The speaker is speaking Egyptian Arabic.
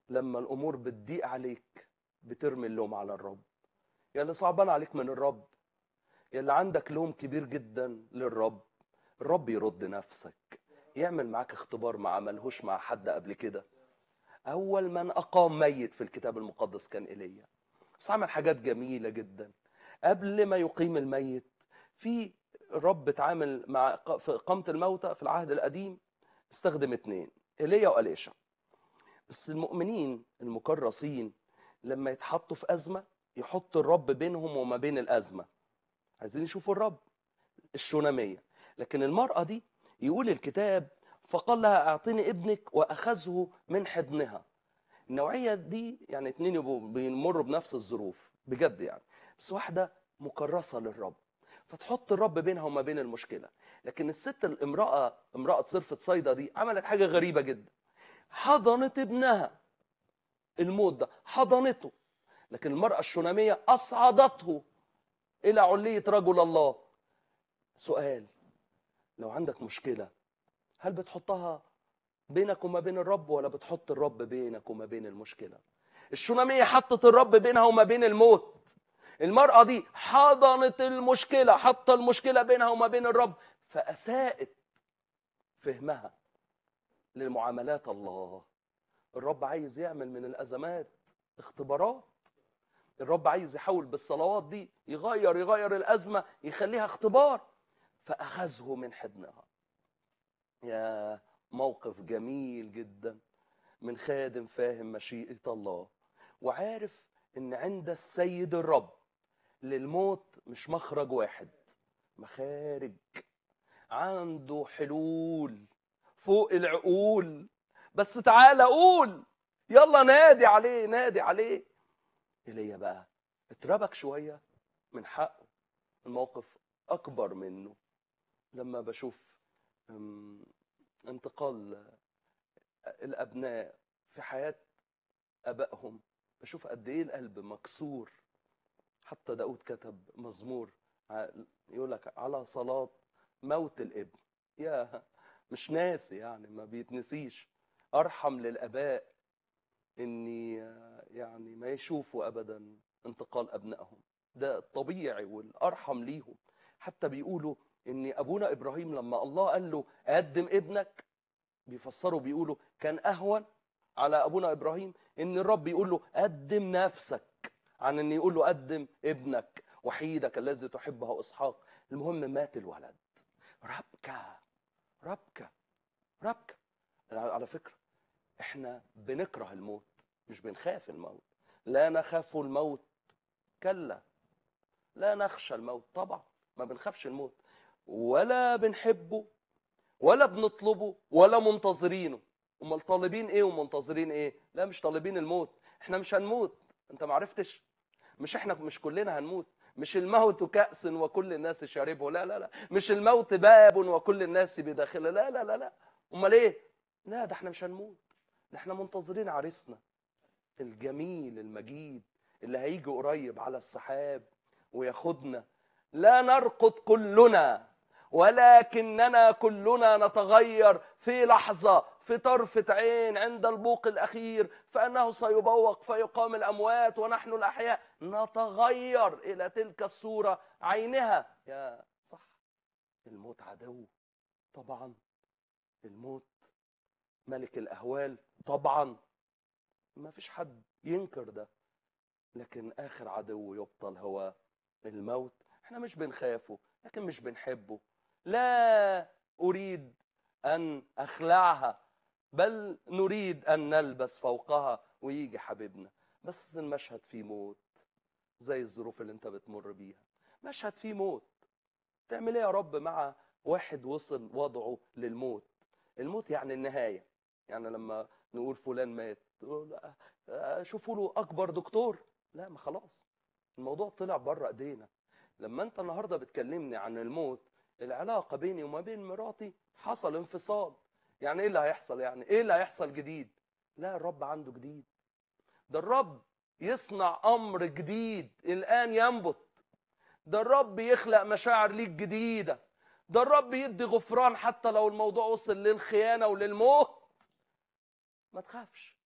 لما الامور بتضيق عليك بترمي اللوم على الرب يا اللي صعبان عليك من الرب يا اللي عندك لوم كبير جدا للرب الرب يرد نفسك يعمل معاك اختبار ما عملهوش مع حد قبل كده اول من اقام ميت في الكتاب المقدس كان ايليا بس عمل حاجات جميله جدا قبل ما يقيم الميت في الرب اتعامل مع في اقامه الموتى في العهد القديم استخدم اتنين ايليا واليشا بس المؤمنين المكرسين لما يتحطوا في ازمه يحط الرب بينهم وما بين الازمه عايزين يشوفوا الرب الشوناميه لكن المراه دي يقول الكتاب فقال لها اعطيني ابنك واخذه من حضنها النوعيه دي يعني اتنين يبقوا بيمروا بنفس الظروف بجد يعني بس واحده مكرسه للرب فتحط الرب بينها وما بين المشكله لكن الست الامراه امراه صرفه صيدا دي عملت حاجه غريبه جدا حضنت ابنها الموت ده حضنته لكن المراه الشوناميه اصعدته الى عليه رجل الله سؤال لو عندك مشكله هل بتحطها بينك وما بين الرب ولا بتحط الرب بينك وما بين المشكله الشوناميه حطت الرب بينها وما بين الموت المرأة دي حضنت المشكلة حط المشكلة بينها وما بين الرب فأساءت فهمها لمعاملات الله الرب عايز يعمل من الأزمات اختبارات الرب عايز يحول بالصلوات دي يغير يغير الأزمة يخليها اختبار فأخذه من حضنها يا موقف جميل جدا من خادم فاهم مشيئة الله وعارف ان عند السيد الرب للموت مش مخرج واحد مخارج عنده حلول فوق العقول بس تعالى قول يلا نادي عليه نادي عليه ايليا بقى اتربك شويه من حقه الموقف اكبر منه لما بشوف أم، انتقال الابناء في حياه ابائهم بشوف قد ايه القلب مكسور حتى داود كتب مزمور ع- يقول لك على صلاة موت الابن يا مش ناسي يعني ما بيتنسيش ارحم للاباء اني يعني ما يشوفوا ابدا انتقال ابنائهم ده الطبيعي والارحم ليهم حتى بيقولوا ان ابونا ابراهيم لما الله قال له قدم ابنك بيفسروا بيقولوا كان اهون على ابونا ابراهيم ان الرب يقول له قدم نفسك عن ان يقول له قدم ابنك وحيدك الذي تحبه اسحاق المهم مات الولد ربكه ربكه ربكه على فكره احنا بنكره الموت مش بنخاف الموت لا نخاف الموت كلا لا نخشى الموت طبعا ما بنخافش الموت ولا بنحبه ولا بنطلبه ولا منتظرينه امال طالبين ايه ومنتظرين ايه لا مش طالبين الموت احنا مش هنموت انت ما عرفتش مش احنا مش كلنا هنموت مش الموت كأس وكل الناس شاربه لا لا لا مش الموت باب وكل الناس بداخله لا لا لا لا امال ايه لا ده احنا مش هنموت ده احنا منتظرين عريسنا الجميل المجيد اللي هيجي قريب على السحاب وياخدنا لا نرقد كلنا ولكننا كلنا نتغير في لحظة في طرفة عين عند البوق الأخير فأنه سيبوق فيقام الأموات ونحن الأحياء نتغير إلى تلك الصورة عينها يا صح الموت عدو طبعا الموت ملك الأهوال طبعا ما فيش حد ينكر ده لكن آخر عدو يبطل هو الموت احنا مش بنخافه لكن مش بنحبه لا أريد أن أخلعها بل نريد أن نلبس فوقها ويجي حبيبنا بس المشهد فيه موت زي الظروف اللي انت بتمر بيها مشهد فيه موت تعمل ايه يا رب مع واحد وصل وضعه للموت الموت يعني النهاية يعني لما نقول فلان مات تقول لا، آه، شوفوا له أكبر دكتور لا ما خلاص الموضوع طلع بره ايدينا لما انت النهارده بتكلمني عن الموت العلاقه بيني وما بين مراتي حصل انفصال يعني ايه اللي هيحصل يعني ايه اللي هيحصل جديد لا الرب عنده جديد ده الرب يصنع امر جديد الان ينبت ده الرب يخلق مشاعر ليك جديده ده الرب يدي غفران حتى لو الموضوع وصل للخيانه وللموت ما تخافش